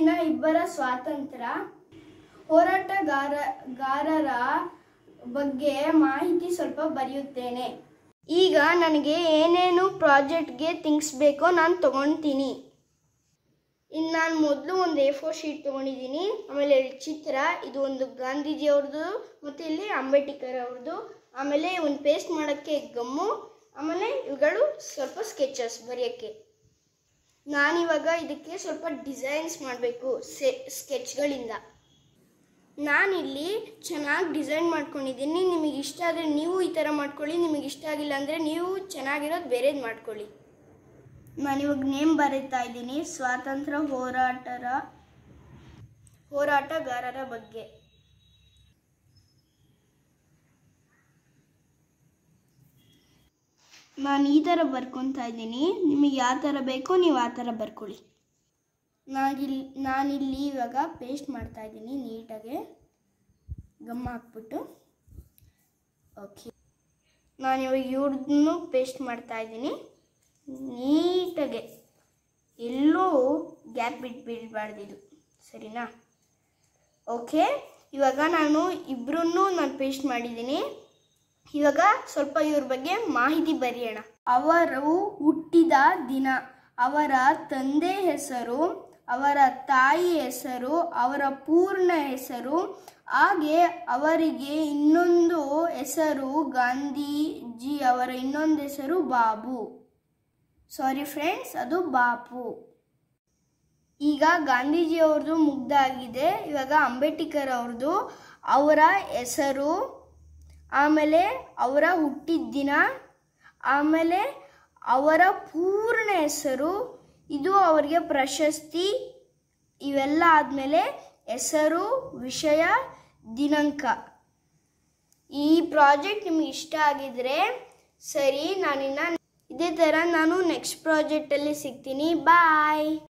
ಇಲ್ಲಿನ ಇಬ್ಬರ ಸ್ವಾತಂತ್ರ್ಯ ಹೋರಾಟಗಾರಗಾರರ ಬಗ್ಗೆ ಮಾಹಿತಿ ಸ್ವಲ್ಪ ಬರೆಯುತ್ತೇನೆ ಈಗ ನನಗೆ ಏನೇನು ಪ್ರಾಜೆಕ್ಟ್ಗೆ ಥಿಂಗ್ಸ್ ಬೇಕೋ ನಾನು ತೊಗೊಳ್ತೀನಿ ಇನ್ನು ನಾನು ಮೊದಲು ಒಂದು ಎ ಫೋರ್ ಶೀಟ್ ತೊಗೊಂಡಿದ್ದೀನಿ ಆಮೇಲೆ ಎರಡು ಚಿತ್ರ ಇದು ಒಂದು ಗಾಂಧೀಜಿ ಅವ್ರದ್ದು ಮತ್ತು ಇಲ್ಲಿ ಅಂಬೇಡ್ಕರ್ ಅವ್ರದ್ದು ಆಮೇಲೆ ಒಂದು ಪೇಸ್ಟ್ ಮಾಡೋಕ್ಕೆ ಗಮ್ಮು ಆಮೇಲೆ ಇವುಗಳು ಸ್ವಲ್ಪ ಸ್ಕೆಚಸ್ ಬರೆಯೋಕ್ಕೆ ನಾನಿವಾಗ ಇದಕ್ಕೆ ಸ್ವಲ್ಪ ಡಿಸೈನ್ಸ್ ಮಾಡಬೇಕು ಸೆ ಸ್ಕೆಚ್ಗಳಿಂದ ನಾನಿಲ್ಲಿ ಚೆನ್ನಾಗಿ ಡಿಸೈನ್ ಮಾಡ್ಕೊಂಡಿದ್ದೀನಿ ನಿಮಗೆ ಇಷ್ಟ ಆದರೆ ನೀವು ಈ ಥರ ಮಾಡ್ಕೊಳ್ಳಿ ನಿಮಗೆ ಇಷ್ಟ ಆಗಿಲ್ಲ ಅಂದರೆ ನೀವು ಚೆನ್ನಾಗಿರೋದು ಬೇರೆದು ಮಾಡ್ಕೊಳ್ಳಿ ನಾನಿವಾಗ ನೇಮ್ ಬರೀತಾ ಇದ್ದೀನಿ ಸ್ವಾತಂತ್ರ್ಯ ಹೋರಾಟರ ಹೋರಾಟಗಾರರ ಬಗ್ಗೆ ನಾನು ಈ ಥರ ಬರ್ಕೊತಾ ಇದ್ದೀನಿ ನಿಮಗೆ ಯಾವ ಥರ ಬೇಕೋ ನೀವು ಆ ಥರ ಬರ್ಕೊಳ್ಳಿ ನಾಗಿಲ್ಲಿ ನಾನಿಲ್ಲಿ ಇವಾಗ ಪೇಸ್ಟ್ ಮಾಡ್ತಾ ಇದ್ದೀನಿ ನೀಟಾಗೆ ಗಮ್ಮ ಹಾಕ್ಬಿಟ್ಟು ಓಕೆ ನಾನಿವಾಗ ಇವ್ರದ್ದು ಪೇಸ್ಟ್ ಮಾಡ್ತಾ ಇದ್ದೀನಿ ನೀಟಾಗೆ ಎಲ್ಲೂ ಗ್ಯಾಪ್ ಬಿಟ್ಟು ಬಿಡಬಾರ್ದು ಇದು ಸರಿನಾ ಓಕೆ ಇವಾಗ ನಾನು ಇಬ್ಬರನ್ನೂ ನಾನು ಪೇಸ್ಟ್ ಮಾಡಿದ್ದೀನಿ ಇವಾಗ ಸ್ವಲ್ಪ ಇವ್ರ ಬಗ್ಗೆ ಮಾಹಿತಿ ಬರೆಯೋಣ ಅವರು ಹುಟ್ಟಿದ ದಿನ ಅವರ ತಂದೆ ಹೆಸರು ಅವರ ತಾಯಿ ಹೆಸರು ಅವರ ಪೂರ್ಣ ಹೆಸರು ಹಾಗೆ ಅವರಿಗೆ ಇನ್ನೊಂದು ಹೆಸರು ಗಾಂಧೀಜಿ ಅವರ ಇನ್ನೊಂದು ಹೆಸರು ಬಾಬು ಸಾರಿ ಫ್ರೆಂಡ್ಸ್ ಅದು ಬಾಪು ಈಗ ಗಾಂಧೀಜಿ ಅವ್ರದ್ದು ಮುಗ್ದಾಗಿದೆ ಇವಾಗ ಅಂಬೇಡ್ಕರ್ ಅವ್ರದ್ದು ಅವರ ಹೆಸರು ಆಮೇಲೆ ಅವರ ಹುಟ್ಟಿದ ದಿನ ಆಮೇಲೆ ಅವರ ಪೂರ್ಣ ಹೆಸರು ಇದು ಅವರಿಗೆ ಪ್ರಶಸ್ತಿ ಇವೆಲ್ಲ ಆದಮೇಲೆ ಹೆಸರು ವಿಷಯ ದಿನಾಂಕ ಈ ಪ್ರಾಜೆಕ್ಟ್ ನಿಮಗೆ ಇಷ್ಟ ಆಗಿದ್ರೆ ಸರಿ ನಾನಿನ್ನ ಇದೇ ಥರ ನಾನು ನೆಕ್ಸ್ಟ್ ಪ್ರಾಜೆಕ್ಟಲ್ಲಿ ಸಿಗ್ತೀನಿ ಬಾಯ್